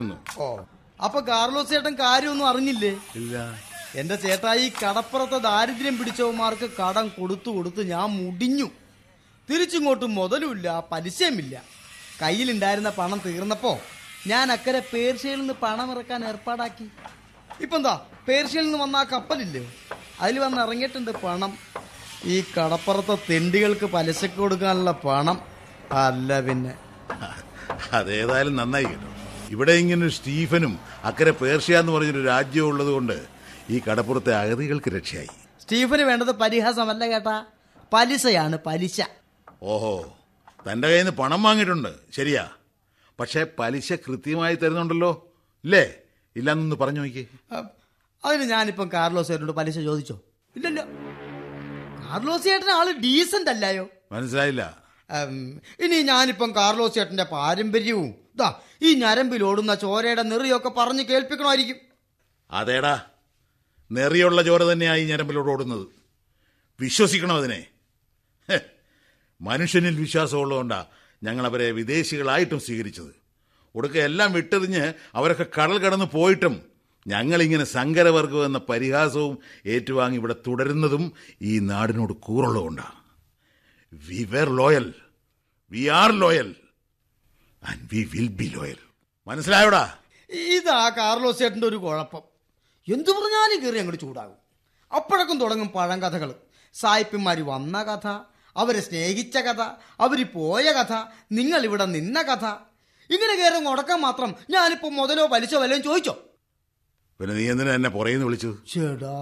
ഓ അപ്പൊ കാർലോസ് ചേട്ടൻ കാര്യമൊന്നും അറിഞ്ഞില്ലേ ഇല്ല എന്റെ ചേട്ടായി കടപ്പുറത്തെ ദാരിദ്ര്യം പിടിച്ചവന്മാർക്ക് കടം കൊടുത്തു കൊടുത്ത് ഞാൻ മുടിഞ്ഞു തിരിച്ചിങ്ങോട്ട് മുതലുമില്ല പലിശയുമില്ല കയ്യിലുണ്ടായിരുന്ന പണം തീർന്നപ്പോ ഞാൻ അക്കരെ പേർഷ്യയിൽ നിന്ന് പണം ഇറക്കാൻ ഏർപ്പാടാക്കി ഇപ്പൊ എന്താ പേർഷ്യയിൽ നിന്ന് വന്ന ആ കപ്പലില്ലേ അതിൽ വന്ന് ഇറങ്ങിയിട്ടുണ്ട് പണം ഈ കടപ്പുറത്തെ തെണ്ടികൾക്ക് പലിശക്ക് കൊടുക്കാനുള്ള പണം അല്ല പിന്നെ അതേതായാലും നന്നായി കേട്ടോ ഇവിടെ ഇങ്ങനെ ഒരു സ്റ്റീഫനും അക്കരെ പേർഷ്യ എന്ന് പറഞ്ഞൊരു രാജ്യം ഉള്ളത് കൊണ്ട് ഈ കടപ്പുറത്തെ അഗതികൾക്ക് രക്ഷയായി സ്റ്റീഫന് വേണ്ടത് പരിഹാസമല്ല കേട്ടാ പലിശയാണ് പലിശ ഓഹോ തന്റെ കയ്യിൽ നിന്ന് പണം വാങ്ങിയിട്ടുണ്ട് ശരിയാ പക്ഷേ പലിശ കൃത്യമായി തരുന്നുണ്ടല്ലോ ഇല്ലേ ഇല്ലെന്നൊന്ന് പറഞ്ഞു നോക്കി അഹ് അതിന് ഞാനിപ്പം കാർലോസ് ചേട്ടനോട് പലിശ ചോദിച്ചോ ഇല്ലല്ലോ കാർലോസ് ചേട്ടൻ ആള് ഡീസന്റ് അല്ലായോ മനസ്സിലായില്ല ഉം, ഇനി ഞാനിപ്പം കാർലോസ് ചേട്ടന്റെ പാരമ്പര്യവും ദാ ഈ ഞരമ്പിൽ ഓടുന്ന ചോരയുടെ നെറിയൊക്കെ പറഞ്ഞ് കേൾപ്പിക്കണമായിരിക്കും അതേടാ നെറിയുള്ള ചോര തന്നെയായി ഞരമ്പിലോട് ഓടുന്നത് വിശ്വസിക്കണം അതിനെ ഹെ, മനുഷ്യനിൽ വിശ്വാസമുള്ളതുകൊണ്ടാ ഞങ്ങൾ അവരെ വിദേശികളായിട്ടും സ്വീകരിച്ചത് ഒടുക്ക എല്ലാം വിട്ടെറിഞ്ഞ് അവരൊക്കെ കടൽ കടന്ന് പോയിട്ടും ഞങ്ങളിങ്ങനെ സങ്കരവർഗം എന്ന പരിഹാസവും ഏറ്റുവാങ്ങി ഇവിടെ തുടരുന്നതും ഈ നാടിനോട് കൂറുള്ളതുകൊണ്ടാണ് we were loyal we are loyal and we will be loyal മനസ്സിലായോടാ ഇതാ കാർലോസ് ചേട്ടന്റെ ഒരു കുഴപ്പം എന്തു പറഞ്ഞാലും കയറി അങ്ങോട്ട് ചൂടാകും അപ്പോഴൊക്കെ തുടങ്ങും പഴങ്കഥകൾ സായിപ്പന്മാര് വന്ന കഥ അവരെ സ്നേഹിച്ച കഥ അവര് പോയ കഥ നിങ്ങൾ ഇവിടെ നിന്ന കഥ ഇങ്ങനെ കയറി മുടക്കാൻ മാത്രം ഞാനിപ്പോ മുതലോ പലിശോ വല്ലതും ചോദിച്ചോ പിന്നെ നീ എന്തിനാ എന്നെ പുറയുന്നു വിളിച്ചത് ചേടാ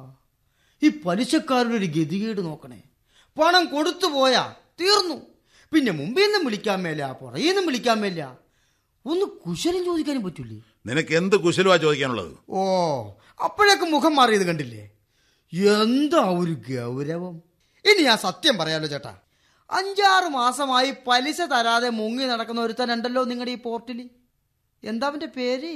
ഈ പലിശക്കാരുടെ ഒരു ഗതികേട് നോക്കണേ പണം കൊടുത്തു പോയാ തീർന്നു പിന്നെ മുമ്പിൽ നിന്നും വിളിക്കാൻ മേല പുറകിൽ നിന്നും വിളിക്കാൻ മേല ഒന്ന് കുശലം ചോദിക്കാനും പറ്റൂലേ നിനക്ക് എന്ത് കുശലുവാ ചോദിക്കാനുള്ളത് ഓ അപ്പോഴേക്കും മുഖം മാറിയത് കണ്ടില്ലേ എന്താ ഒരു ഗൗരവം ഇനി ഞാൻ സത്യം പറയാലോ ചേട്ടാ അഞ്ചാറ് മാസമായി പലിശ തരാതെ മുങ്ങി നടക്കുന്ന ഒരുത്തനുണ്ടല്ലോ നിങ്ങളുടെ ഈ പോർട്ടിൽ എന്താ അവന്റെ പേര്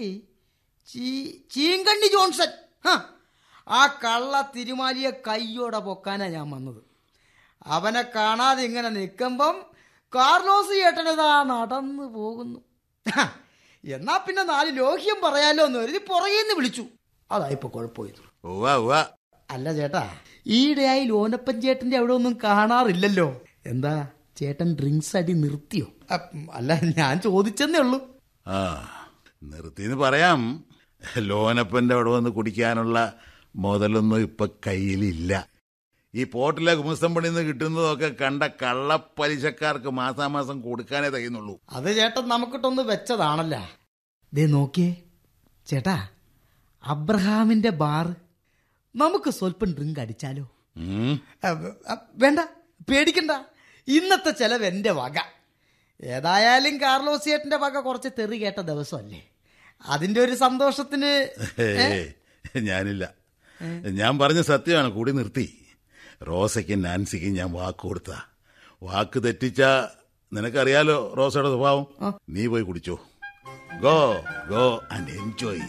ചീ- ചീങ്കണ്ണി ജോൺസൺ ഹ, ആ കള്ള തിരുമാലിയെ കയ്യോടെ പൊക്കാനാ ഞാൻ വന്നത് അവനെ കാണാതെ ഇങ്ങനെ നിൽക്കുമ്പം കാർലോസ് ചേട്ടനതാ നടന്നു പോകുന്നു ഹ, എന്നാ പിന്നെ നാല് ലോഹ്യം പറയാലോ എന്ന് കരുതി പുറകേന്ന് വിളിച്ചു അതായിപ്പോ കുഴപ്പമായത് ഉവ്വ ഉവ്വ അല്ല ചേട്ടാ ഈയിടെയായി ലോനപ്പൻ ചേട്ടന്റെ അവിടെ ഒന്നും കാണാറില്ലല്ലോ എന്താ ചേട്ടൻ ഡ്രിങ്ക്സ് അടി നിർത്തിയോ അപ്പ് അല്ല ഞാൻ ചോദിച്ചെന്നേ ഉള്ളൂ ആ നിർത്തിന്ന് പറയാം ലോനപ്പന്റെ അവിടെ വന്ന് കുടിക്കാനുള്ള മുതലൊന്നും ഇപ്പൊ കയ്യിലില്ല ഈ പോർട്ടിലെ ഗുമസ്തം പണിയിൽ നിന്ന് കിട്ടുന്നതൊക്കെ കണ്ട കള്ളപ്പലിശക്കാർക്ക് മാസാമാസം കൊടുക്കാനേ തയ്യുന്നുള്ളൂ അത് ചേട്ടൻ നമുക്കിട്ടൊന്ന് വെച്ചതാണല്ല ദേ നോക്കിയേ ചേട്ടാ അബ്രഹാമിന്റെ ബാർ നമുക്ക് സ്വല്പം ഡ്രിങ്ക് അടിച്ചാലോ ഉം. അ- അ- വേണ്ട പേടിക്കണ്ട ഇന്നത്തെ ചെലവ് എന്റെ വക ഏതായാലും കാർലോസ് ചേട്ടന്റെ വക കുറച്ച് തെറി കേട്ട ദിവസമല്ലേ അതിന്റെ ഒരു സന്തോഷത്തിന് ഏയ്, ഞാനില്ല ഞാൻ പറഞ്ഞ സത്യമാണ് കൂടി നിർത്തി റോസയ്ക്കും നാൻസിക്കും ഞാൻ വാക്ക് കൊടുത്ത വാക്ക് തെറ്റിച്ച നിനക്കറിയാലോ റോസയുടെ സ്വഭാവം നീ പോയി കുടിച്ചോ ഗോ ഗോ ആൻഡ് എൻജോയ്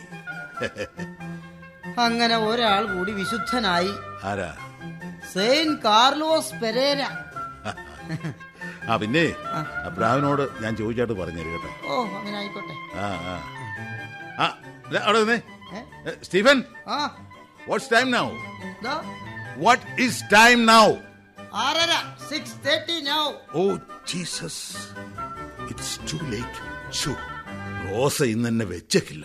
അങ്ങനെ ഒരാൾ കൂടി വിശുദ്ധനായി ആരാ സെയിൻ കാർലോസ് പെരേര ആ പിന്നെ അബ്രാഹിനോട് ഞാൻ ചോദിച്ചായിട്ട് പറഞ്ഞുതരും കേട്ടോ ഓ അങ്ങനെ ആയിക്കോട്ടെ ആ ആ ആ ദേ, അവിടെ നിന്നേ ഏ? ഏ, സ്റ്റീഫൻ ആ വാട്ട്സ് ടൈം നൗ ദാ, വാട്ട് ഈസ് ടൈം നൗ ആറര six thirty now oh Jesus it's too late ഷോ റോസ ഇന്ന് എന്നെ വെച്ചേക്കില്ല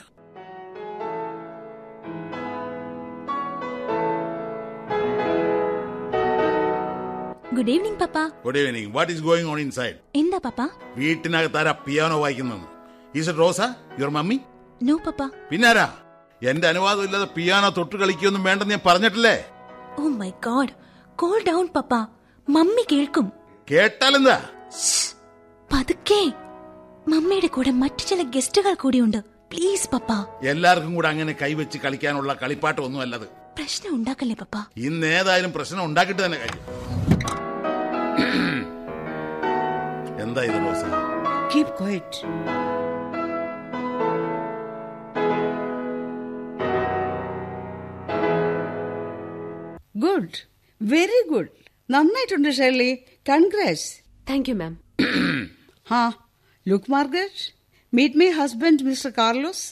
good evening papa good evening what is going on inside എന്താ പപ്പ വീട്ടിനകത്ത് ആരാ പിയാനോ വായിക്കുന്നത് is it Rosa your mummy no papa പിന്നാരാ എന്റെ അനുവാദം ഇല്ലാതെ പിയാനോ തൊട്ട് കളിക്കൊന്നും വേണ്ടെന്ന് ഞാൻ പറഞ്ഞിട്ടില്ലേ oh my God calm down papa mummy കേൾക്കും കേട്ടാലെന്താ പതുക്കെ മമ്മിയുടെ കൂടെ മറ്റു ചില ഗസ്റ്റുകൾ കൂടിയുണ്ട് പ്ലീസ് പപ്പ എല്ലാവർക്കും കൂടെ അങ്ങനെ കൈവച്ച് കളിക്കാനുള്ള കളിപ്പാട്ടമൊന്നും അല്ലത് പ്രശ്നം ഉണ്ടാക്കല്ലേ പപ്പ ഇന്ന് ഏതായാലും പ്രശ്നം ഉണ്ടാക്കിയിട്ട് തന്നെ കാര്യം എന്താ ഇത് Rosa keep quiet good very good നന്നായിട്ടുണ്ട് Shirley congrats thank you ma'am ഹാ look Margaret meet my husband Mister Carlos